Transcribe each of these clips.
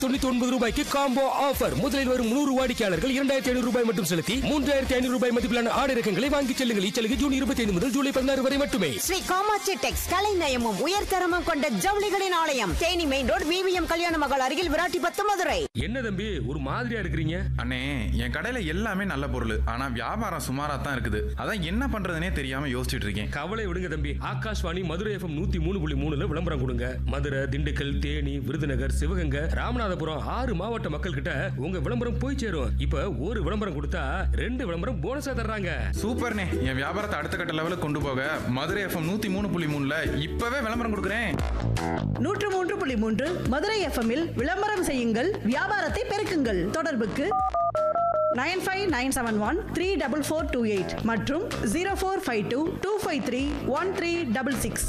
தொண்ணூத்தி ஒன்பது ரூபாய்க்கு காம்போ ஆஃபர் முதலில் வரும் நூறு வாடிக்கையாளர்கள் இரண்டாயிரத்தி ஐநூறு ரூபாய் மட்டும் செலுத்தி மூன்றாயிரத்தி ஐநூறு ரூபாய் மதிப்பிலான ஆடை ரகங்களை வாங்கிச் செல்லுங்கள் இச்சலுகை ஜூன் இருபத்தி ஐந்து முதல் ஜூலை பதினாறு வரை மட்டுமே ஸ்ரீ காமாட்சி டெக்ஸ் கலைநயமும் உயர்தரமும் கொண்ட ஜவுளிகளின் ஆலயம் தேனி மெயின் ரோடு விவிஎம் கல்யாண மகள் அருகில் விராட்டிபத்து மதுரை என்ன தம்பி ஒரு மாதிரியா இருக்கிறீங்க அண்ணே என் கடையில எல்லாமே நல்ல பொருள் ஆனா வியாபாரம் சுமாரா தான் இருக்குது அதான் என்ன பண்றதுனே தெரியாம யோசிச்சுட்டு இருக்கேன் கவலை விடுங்க தம்பி ஆகாஷ்வாணி மதுரை எஃப்எம் நூத்தி மூணு புள்ளி மூணுல விளம்பரம் கொடுங்க மதுரை திண்டுக்கல் தேனி விருதுநகர் சிவகங்கை ராமநாதபுரம் ஆறு மாவட்ட மக்கள் கிட்ட உங்க விளம்பரம் போய் சேரும் இப்ப ஒரு விளம்பரம் கொடுத்தா ரெண்டு விளம்பரம் போனஸா தர்றாங்க சூப்பர்ண்ணே என் வியாபாரத்தை அடுத்த கட்ட லெவலுக்கு கொண்டு போக மதுரை எஃப்எம் நூத்தி மூணு புள்ளி மூணுல இப்பவே விளம்பரம் கொடுக்குறேன் நூற்று மூன்று புள்ளி மூன்று மதுரை எஃப்எம்மில் விளம்பரம் செய்யுங்கள் வியாபாரத்தை பெருக்குங்கள் தொடர்புக்கு nine five nine seven one three double four two eight மற்றும் zero four five two two five three one three double six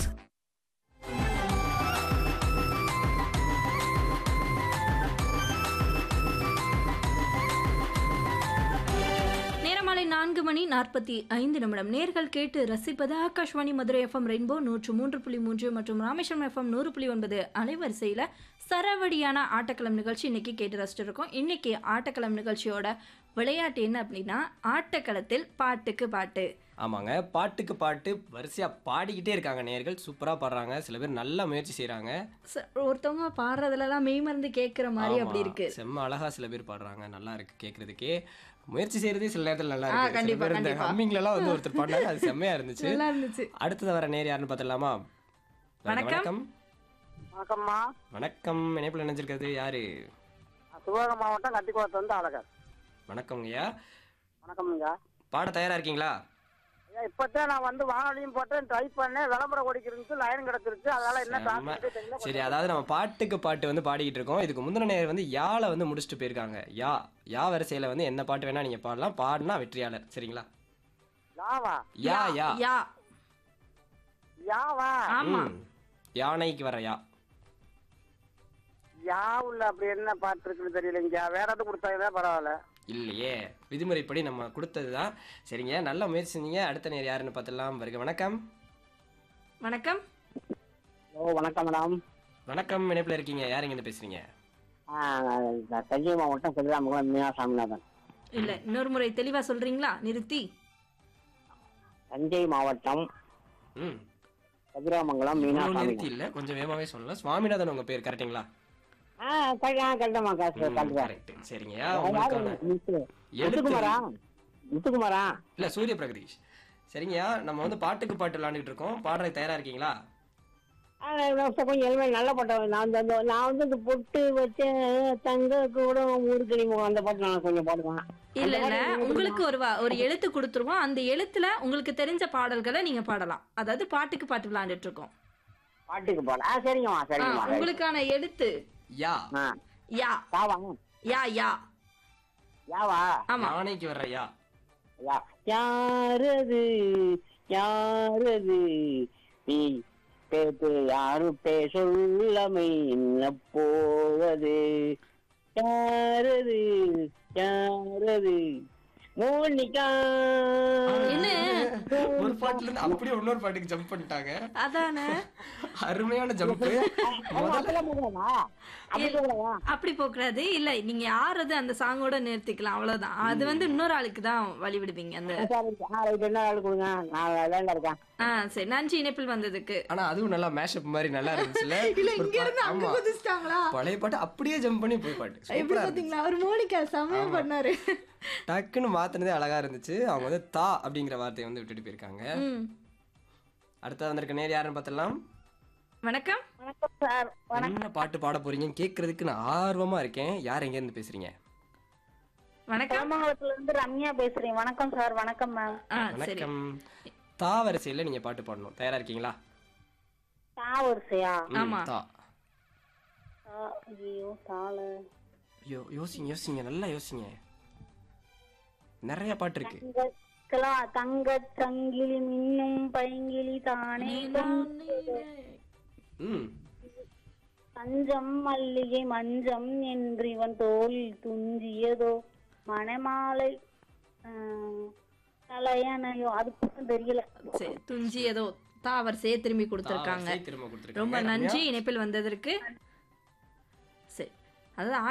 நேரமாலை நான்கு மணி நாற்பத்தி ஐந்து நிமிடம் நேர்கள் கேட்டு ரசிப்பது ஆகாஷ்வாணி மதுரை எஃப்எம் ரெயின்போ நூற்று மூன்று புள்ளி மூன்று மற்றும் ராமேஸ்வரம் எஃப்எம் நூறு புள்ளி ஒன்பது அலைவரிசையில் சரவடியான ஆட்டக்களம் நிகழ்ச்சி இன்னைக்கு கேட்டு ரசிச்சுட்டு இருக்கோம் இன்னைக்கு ஆட்டக்களம் நிகழ்ச்சியோட விளையாட்டு என்ன அப்படின்னா ஆட்டக்களத்தில் பாட்டுக்கு பாட்டு ஆமாங்க பாட்டுக்கு பாட்டு வரிசையாக பாடிக்கிட்டே இருக்காங்க நேயர்கள் சூப்பராக பாடுறாங்க சில பேர் நல்ல முயற்சி செய்கிறாங்க ச- ஒருத்தவங்க பாடுறதுலலாம் மெய் மறந்து கேட்குற மாதிரி அப்படி இருக்கு செம்ம அழகா சில பேர் பாடுறாங்க நல்லா இருக்கு கேட்கறதுக்கே முயற்சி செய்யறதே சில நேரத்தில் நல்லா ஆ, இருக்கு சில கண்டிப்பா, பேர் இந்த கண்டிப்பா. ஹம்மிங்லலாம் வந்து ஒருத்தர் பாடினாங்க அது செம்மையா இருந்துச்சு நல்லா இருந்துச்சு அடுத்தது வர நேர் யாருன்னு பார்த்துடலாமா வணக்கம். வணக்கம்மா வணக்கம் இணைப்பில் நினைச்சிருக்கிறது யாரு சிவகங்கை மாவட்டம் கத்திக்குளத்து வந்து அழகர் வணக்கம்ங்கய்யா வணக்கம்ங்க பாட தயாரா இருக்கீங்களா ஐயா இப்பதான் நான் வந்து வானொலியும் போட்டேன் ட்ரை பண்ணேன் விளம்பரம் ஓடிக்கிருந்துச்சு லைன் கிடச்சிருச்சு அதனால என்ன செம்ம. டாபிக் தெரியல சரி அதாவது நம்ம பாட்டுக்கு பாட்டு வந்து பாடிக்கிட்டு இருக்கோம் இதுக்கு முந்தின நேர் வந்து யால வந்து முடிச்சுட்டு போயிருக்காங்க யா யா வரிசையில வந்து என்ன பாட்டு வேணா நீங்க பாடலாம் பாடினா வெற்றியாளர் சரிங்களா யாவா யா யா யா யாவா ஆமா ம். யானைக்கு வர யா யாவுல அப்படி என்ன பாட்டு இருக்குன்னு தெரியலைங்க வேற எதுவும் கொடுத்தாங்க பரவாயில்ல இல்லையே விதிமுறைப்படி நம்ம கொடுத்தது தான் சரிங்க நல்ல முயற்சி செஞ்சீங்க அடுத்த நேர் யாருன்னு பார்த்துடலாம் வருக வணக்கம் வணக்கம் ஓ வணக்கம் மேடம் வணக்கம் இணைப்பில் இருக்கீங்க யார் இருந்து பேசுறீங்க தஞ்சை மாவட்டம் செல்லாமகுளம் மீனா சாமிநாதன் இல்ல இன்னொரு முறை தெளிவா சொல்றீங்களா நிறுத்தி தஞ்சை மாவட்டம் ம் கதிராமங்கலம் மீனா இவ்வளவு நிறுத்தி சாமிநாதன் இல்லை கொஞ்சம் வேகமாவே சொல்லலாம் சுவாமிநாதன் உங்க பேர் கரெக்டுங்களா ஆ கரெக்டமா காசு கரெக்ட் கரெக்ட் சரிங்க உங்களுக்கான முத்துக்குமாரா முத்துக்குமாரா இல்ல சூரிய பிரகதீஷ் சரிங்கய்யா நம்ம வந்து பாட்டுக்கு பாட்டு விளாண்டுட்டு இருக்கோம் பாடுறதுக்கு தயாரா இருக்கீங்களா ஆ, நான் கொஞ்சம் எளிமை நல்ல பாட்டு நான் வந்து அந்த- நான் வந்து இந்த பொட்டு வச்ச தங்க கூட ஊருக்கு முகம் அந்த பாட்டு நான் கொஞ்சம் பாடுவேன் இல்ல இல்ல உங்களுக்கு ஒரு வா- ஒரு எழுத்து கொடுத்துருவோம் அந்த எழுத்துல உங்களுக்கு தெரிஞ்ச பாடல்களை நீங்க பாடலாம் அதாவது பாட்டுக்கு பாட்டு விளையாண்டுட்டு இருக்கோம் பாட்டுக்கு பாடு ஆ சரிங்கம்மா ஆ, சரிங்கம்மா ரைட். உங்களுக்கான எழுத்து யா ஆ யா யாவா யா யா யாவா ஆமா யானைக்கு வர்ற யா யா யாரது யாரது நீ பேத்து யாரு பே சொல்லமை என்ன போவது யாரது யாரது மோனிகா என்ன ஒரு பாட்டுல இருந்து அப்படியே இன்னொரு பாட்டுக்கு ஜம்ப் பண்ணிட்டாங்க அதானே அருமையான ஜம்ப் அப்படிலாம் போடுவானா? அப்படி போடுவானா? அப்படி போக்கூடாது இல்ல நீங்க யாரது அந்த சாங்கோட நிறுத்திக்கலாம் அவ்வளவுதான் அது வந்து இன்னொரு ஆளுக்கு தான் வழி விடுவீங்க அந்த ஆ, சரி, ஆ, ரைட், என்ன ஆள் கொடுங்க நான் விளையாண்டா இருக்கேன் ஆ சரி நன்றி இணைப்பில் வந்ததுக்கு ஆனா அதுவும் நல்லா மேஷப் மாதிரி நல்லா இருந்துச்சுல இல்ல ஒரு இங்க பா- இருந்து அங்க ஆமா. குதிச்சிட்டாங்களா பழைய பாட்டு அப்படியே ஜம்ப் பண்ணி போய் பாட்டு எப்படி சூப்பரா இருந்துச்சு. பாத்தீங்களா அவர் மோனிகா செமையா பண்ணாரு டக்குன்னு மாத்தினதே அழகா இருந்துச்சு அவங்க வந்து தா அப்படிங்கிற வார்த்தையை வந்து விட்டுட்டு போயிருக்காங்க ம் அடுத்தது வந்திருக்க நேர் யாருன்னு பார்த்தலாம் வணக்கம் வணக்கம் சார் என்ன பாட்டு பாட போறீங்கன்னு கேட்கறதுக்கு நான் ஆர்வமா இருக்கேன் யார் எங்க இருந்து பேசுறீங்க வணக்கம் ராமங்கலத்துல இருந்து ரம்யா பேசுறேன் வணக்கம் சார் வணக்கம் மேம் ஆ சரி வணக்கம் தா வரிசையில நீங்க பாட்டு பாடணும் தயாரா இருக்கீங்களா தா வரிசையா ம், ஆமா. தா தா, ஐயோ தாள யோ யோசிங்க யோசிங்க நல்லா யோசிங்க நிறைய பாட்டு இருக்கு தங்கக்கலாம் தங்க சங்கிலி மின்னும் பைங்கிலி தானே ம் தஞ்சம் மல்லிகை மஞ்சம் என்று இவன் தோல் துஞ்சியதோ மணமாலை ஆஹ், தலையணையோ அது கூட தெரியல சரி துஞ்சி ஏதோ தாவரிசையே திரும்பி கொடுத்துருக்காங்க தா வரிசை திரும்ப கொடுத்துருக்காங்க ரொம்ப ரம்யா. நன்றி இணைப்பில் வந்ததற்கு சரி அதாவது